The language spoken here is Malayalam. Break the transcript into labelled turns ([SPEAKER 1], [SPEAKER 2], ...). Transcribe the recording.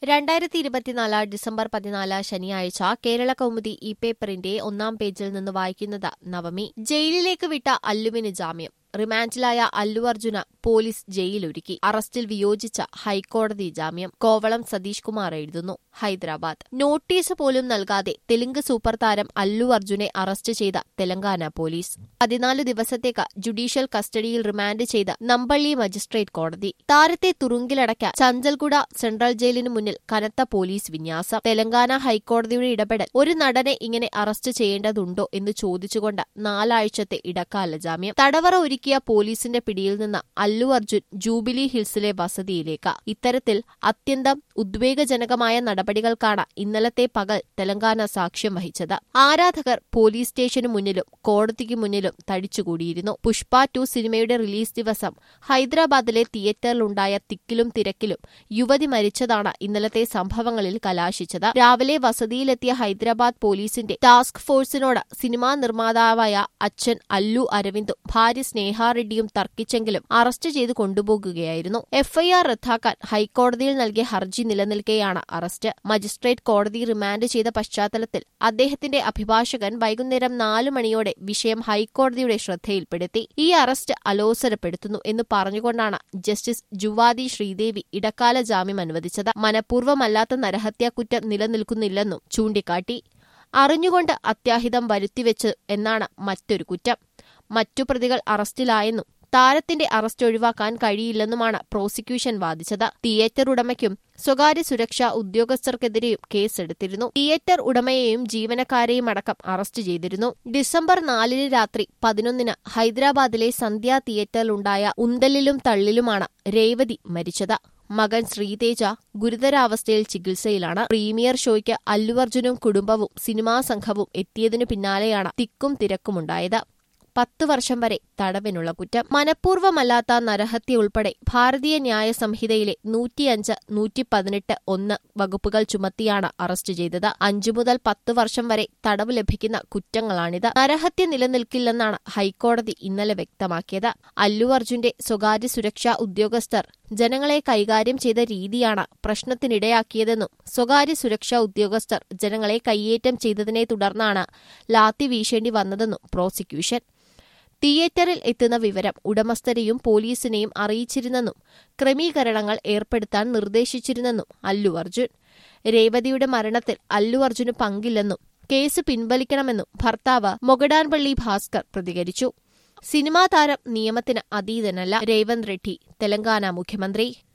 [SPEAKER 1] രണ്ടായിരത്തി ഇരുപത്തിനാല് ഡിസംബർ പതിനാല് ശനിയാഴ്ച കേരള കൗമുദി ഈ പേപ്പറിന്റെ ഒന്നാം പേജിൽ നിന്ന് വായിക്കുന്നത് നവമി ജയിലിലേക്ക് വിട്ട അല്ലുവിന് ജാമ്യം റിമാൻഡിലായ അല്ലു അർജുന പോലീസ് ജയിലൊരുക്കി അറസ്റ്റിൽ വിയോജിച്ച ഹൈക്കോടതി ജാമ്യം കോവളം സതീഷ് കുമാർ എഴുതുന്നു ഹൈദരാബാദ് നോട്ടീസ് പോലും നൽകാതെ തെലുങ്ക് സൂപ്പർ താരം അല്ലു അർജുനെ അറസ്റ്റ് ചെയ്ത തെലങ്കാന പോലീസ് പതിനാല് ദിവസത്തേക്ക് ജുഡീഷ്യൽ കസ്റ്റഡിയിൽ റിമാൻഡ് ചെയ്ത നമ്പള്ളി മജിസ്ട്രേറ്റ് കോടതി താരത്തെ തുറുങ്കിലടയ്ക്കാൻ ചഞ്ചൽഗുഡ സെൻട്രൽ ജയിലിന് മുന്നിൽ കനത്ത പോലീസ് വിന്യാസം തെലങ്കാന ഹൈക്കോടതിയുടെ ഇടപെടൽ ഒരു നടനെ ഇങ്ങനെ അറസ്റ്റ് ചെയ്യേണ്ടതുണ്ടോ എന്ന് ചോദിച്ചുകൊണ്ട് നാലാഴ്ചത്തെ ഇടക്കാല ജാമ്യം തടവറ ഒരുക്കിയ പോലീസിന്റെ പിടിയിൽ നിന്ന് അല്ലു അർജുൻ ജൂബിലി ഹിൽസിലെ വസതിയിലേക്ക് ഇത്തരത്തിൽ അത്യന്തം ഉദ്വേഗജനകമായ നടപടികൾക്കാണ് ഇന്നലത്തെ പകൽ തെലങ്കാന സാക്ഷ്യം വഹിച്ചത് ആരാധകർ പോലീസ് സ്റ്റേഷനു മുന്നിലും കോടതിക്ക് മുന്നിലും തടിച്ചുകൂടിയിരുന്നു പുഷ്പ ടു സിനിമയുടെ റിലീസ് ദിവസം ഹൈദരാബാദിലെ തിയേറ്ററിലുണ്ടായ തിക്കിലും തിരക്കിലും യുവതി മരിച്ചതാണ് ഇന്നലത്തെ സംഭവങ്ങളിൽ കലാശിച്ചത് രാവിലെ വസതിയിലെത്തിയ ഹൈദരാബാദ് പോലീസിന്റെ ടാസ്ക് ഫോഴ്സിനോട് സിനിമാ നിർമ്മാതാവായ അച്ഛൻ അല്ലു അരവിന്ദും ഭാര്യ സ്നേഹാറെഡ്ഡിയും തർക്കിച്ചെങ്കിലും അറസ്റ്റ് ചെയ്ത് കൊണ്ടുപോകുകയായിരുന്നു എഫ്ഐആർ റദ്ദാക്കാൻ ഹൈക്കോടതിയിൽ നൽകിയ ഹർജി നിലനിൽക്കെയാണ് അറസ്റ്റ് മജിസ്ട്രേറ്റ് കോടതി റിമാൻഡ് ചെയ്ത പശ്ചാത്തലത്തിൽ അദ്ദേഹത്തിന്റെ അഭിഭാഷകൻ വൈകുന്നേരം നാലു മണിയോടെ വിഷയം ഹൈക്കോടതിയുടെ ശ്രദ്ധയിൽപ്പെടുത്തി ഈ അറസ്റ്റ് അലോസരപ്പെടുത്തുന്നു എന്ന് പറഞ്ഞുകൊണ്ടാണ് ജസ്റ്റിസ് ജുവാദി ശ്രീദേവി ഇടക്കാല ജാമ്യം അനുവദിച്ചത് മനഃപൂർവ്വമല്ലാത്ത നരഹത്യാക്കുറ്റം നിലനിൽക്കുന്നില്ലെന്നും ചൂണ്ടിക്കാട്ടി അറിഞ്ഞുകൊണ്ട് അത്യാഹിതം വരുത്തിവെച്ചു എന്നാണ് മറ്റൊരു കുറ്റം മറ്റു പ്രതികൾ അറസ്റ്റിലായെന്നും താരത്തിന്റെ അറസ്റ്റ് ഒഴിവാക്കാൻ കഴിയില്ലെന്നുമാണ് പ്രോസിക്യൂഷൻ വാദിച്ചത് തിയേറ്റർ ഉടമയ്ക്കും സ്വകാര്യ സുരക്ഷാ ഉദ്യോഗസ്ഥർക്കെതിരെയും കേസെടുത്തിരുന്നു തിയേറ്റർ ഉടമയെയും ജീവനക്കാരെയും അടക്കം അറസ്റ്റ് ചെയ്തിരുന്നു ഡിസംബർ നാലിന് രാത്രി പതിനൊന്നിന് ഹൈദരാബാദിലെ സന്ധ്യ തിയേറ്ററിലുണ്ടായ ഉന്തലിലും തള്ളിലുമാണ് രേവതി മരിച്ചത് മകൻ ശ്രീതേജ ഗുരുതരാവസ്ഥയിൽ ചികിത്സയിലാണ് പ്രീമിയർ ഷോയ്ക്ക് അല്ലു അർജുനും കുടുംബവും സിനിമാ സംഘവും എത്തിയതിനു പിന്നാലെയാണ് തിക്കും തിരക്കുമുണ്ടായത് പത്തു വർഷം വരെ തടവിനുള്ള കുറ്റം മനഃപൂർവ്വമല്ലാത്ത നരഹത്യ ഉൾപ്പെടെ ഭാരതീയ ന്യായ സംഹിതയിലെ നൂറ്റിയഞ്ച് നൂറ്റി പതിനെട്ട് ഒന്ന് വകുപ്പുകൾ ചുമത്തിയാണ് അറസ്റ്റ് ചെയ്തത് അഞ്ചു മുതൽ പത്ത് വർഷം വരെ തടവ് ലഭിക്കുന്ന കുറ്റങ്ങളാണിത് നരഹത്യ നിലനിൽക്കില്ലെന്നാണ് ഹൈക്കോടതി ഇന്നലെ വ്യക്തമാക്കിയത് അല്ലു അർജുന്റെ സ്വകാര്യ സുരക്ഷാ ഉദ്യോഗസ്ഥർ ജനങ്ങളെ കൈകാര്യം ചെയ്ത രീതിയാണ് പ്രശ്നത്തിനിടയാക്കിയതെന്നും സ്വകാര്യ സുരക്ഷാ ഉദ്യോഗസ്ഥർ ജനങ്ങളെ കയ്യേറ്റം ചെയ്തതിനെ തുടർന്നാണ് ലാത്തി വീശേണ്ടി വന്നതെന്നും പ്രോസിക്യൂഷൻ തിയേറ്ററിൽ എത്തുന്ന വിവരം ഉടമസ്ഥരെയും പോലീസിനെയും അറിയിച്ചിരുന്നെന്നും ക്രമീകരണങ്ങൾ ഏർപ്പെടുത്താൻ നിർദ്ദേശിച്ചിരുന്നെന്നും അല്ലു അർജുൻ രേവതിയുടെ മരണത്തിൽ അല്ലു അർജുന് പങ്കില്ലെന്നും കേസ് പിൻവലിക്കണമെന്നും ഭർത്താവ് മൊഗഡാൻപള്ളി ഭാസ്കർ പ്രതികരിച്ചു സിനിമാ താരം നിയമത്തിന് അതീതനല്ല രേവന്ത് റെഡ്ഡി തെലങ്കാന മുഖ്യമന്ത്രി